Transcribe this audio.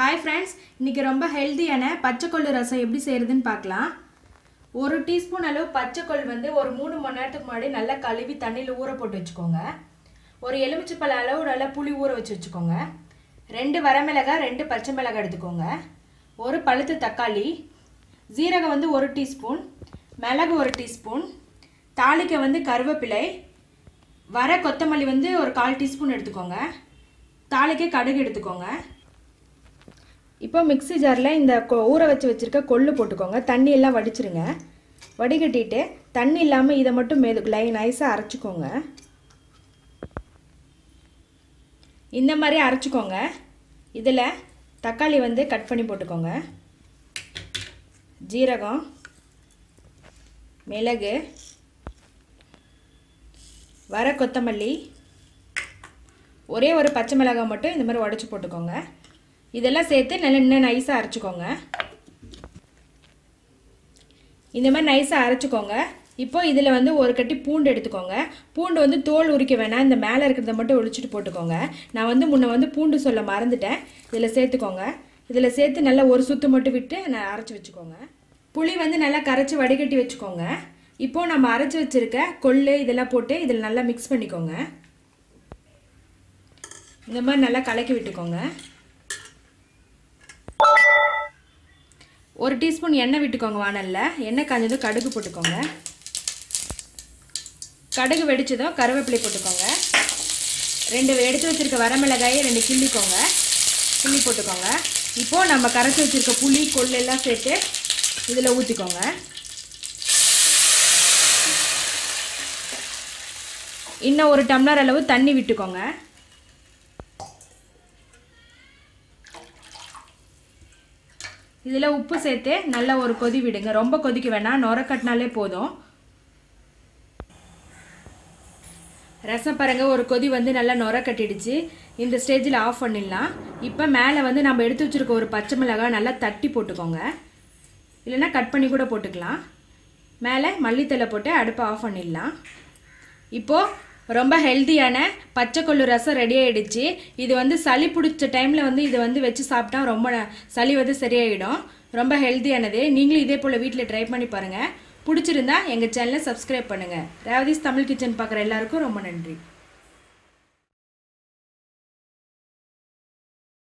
hi friends இன்றைக்கி ரொம்ப ஹெல்த்தியான பச்சைக்கொள்ளு ரசம் எப்படி செய்கிறதுன்னு பார்க்கலாம் ஒரு டீஸ்பூன் அளவு பச்சைக்கொள் வந்து ஒரு மூணு மணி நேரத்துக்கு முன்னாடி நல்லா கழுவி தண்ணியில் ஊற போட்டு வச்சுக்கோங்க ஒரு எலுமிச்சைப்பழ அளவு நல்லா புளி ஊற வச்சு வச்சுக்கோங்க ரெண்டு வரமிளகாய் ரெண்டு பச்சை மிளகாய் எடுத்துக்கோங்க ஒரு பழுத்த தக்காளி ஜீரகம் வந்து ஒரு டீஸ்பூன் மிளகு ஒரு டீஸ்பூன் தாளிக்க வந்து கருவேப்பிலை வர கொத்தமல்லி வந்து ஒரு கால் டீஸ்பூன் எடுத்துக்கோங்க தாளிக்க கடுகு எடுத்துக்கோங்க இப்போ மிக்ஸி ஜாரில் இந்த கொ- ஊற வச்சு வச்சுருக்க கொள்ளு போட்டுக்கோங்க தண்ணி எல்லாம் வடிச்சிருங்க வடிகட்டிட்டு தண்ணி இல்லாமல் இதை மட்டும் மெது லை நைஸாக அரைச்சிக்கோங்க இந்த மாதிரி அரைச்சிக்கோங்க இதில் தக்காளி வந்து கட் பண்ணி போட்டுக்கோங்க ஜீரகம் மிளகு வர கொத்தமல்லி ஒரே ஒரு பச்சை மிளகாய் மட்டும் இந்த மாதிரி உடச்சி போட்டுக்கோங்க இதெல்லாம் சேர்த்து நல்லா இன்னும் நைஸாக அரைச்சிக்கோங்க இந்த மாதிரி நைஸாக அரைச்சிக்கோங்க இப்போ இதில் வந்து ஒரு கட்டி பூண்டு எடுத்துக்கோங்க பூண்டு வந்து தோல் உரிக்க வேணாம் இந்த மேலே இருக்கிறத மட்டும் ஒழிச்சிட்டு போட்டுக்கோங்க நான் வந்து முன்ன வந்து பூண்டு சொல்ல மறந்துட்டேன் இதில் சேர்த்துக்கோங்க இதில் சேர்த்து நல்லா ஒரு சுத்து மட்டும் விட்டு நான் அரைச்சி வச்சுக்கோங்க புளி வந்து நல்லா கரைச்சி வடிகட்டி வச்சுக்கோங்க இப்போ நம்ம அரைச்சி வச்சிருக்க கொள்ளு இதெல்லாம் போட்டு இதில் நல்லா மிக்ஸ் பண்ணிக்கோங்க இந்த மாதிரி நல்லா கலக்கி விட்டுக்கோங்க ஒரு டீஸ்பூன் எண்ணெய் விட்டுக்கோங்க வானலில் எண்ணெய் காஞ்சதும் கடுகு போட்டுக்கோங்க கடுகு வெடிச்சதும் கருவேப்பிலை போட்டுக்கோங்க ரெண்டு எடுத்து வச்சிருக்க வரமிளகாயை ரெண்டு கிள்ளிக்கோங்க கிள்ளி போட்டுக்கோங்க இப்போது நம்ம கரைச்சி வச்சிருக்க புளி கொள்ளு எல்லாம் சேர்த்து இதில் ஊற்றிக்கோங்க இன்னும் ஒரு டம்ளர் அளவு தண்ணி விட்டுக்கோங்க இதில் உப்பு சேர்த்து நல்லா ஒரு கொதி விடுங்க ரொம்ப கொதிக்க வேணாம் நுர கட்டினாலே போதும் ரசம் பாருங்க ஒரு கொதி வந்து நல்லா நுர கட்டிடுச்சு இந்த ஸ்டேஜில் ஆஃப் பண்ணிடலாம் இப்போ மேலே வந்து நம்ம எடுத்து வச்சுருக்க ஒரு பச்சை மிளகாய் நல்லா தட்டி போட்டுக்கோங்க இல்லைன்னா கட் பண்ணி கூட போட்டுக்கலாம் மேலே மல்லித்தலை போட்டு அடுப்பை ஆஃப் பண்ணிடலாம் இப்போது ரொம்ப ஹெல்த்தியான பச்சைக்கொள்ளு ரசம் ரெடி ஆயிடுச்சு இது வந்து சளி பிடிச்ச டைமில் வந்து இதை வந்து வச்சு சாப்பிட்டா ரொம்ப ந- சளி வந்து சரியாயிடும் ரொம்ப ஹெல்த்தியானது நீங்களும் இதே போல் வீட்டில் ட்ரை பண்ணி பாருங்கள் பிடிச்சிருந்தா எங்கள் சேனலை சப்ஸ்கிரைப் பண்ணுங்கள் ரேவதிஸ் தமிழ் கிச்சன் பார்க்குற எல்லாருக்கும் ரொம்ப நன்றி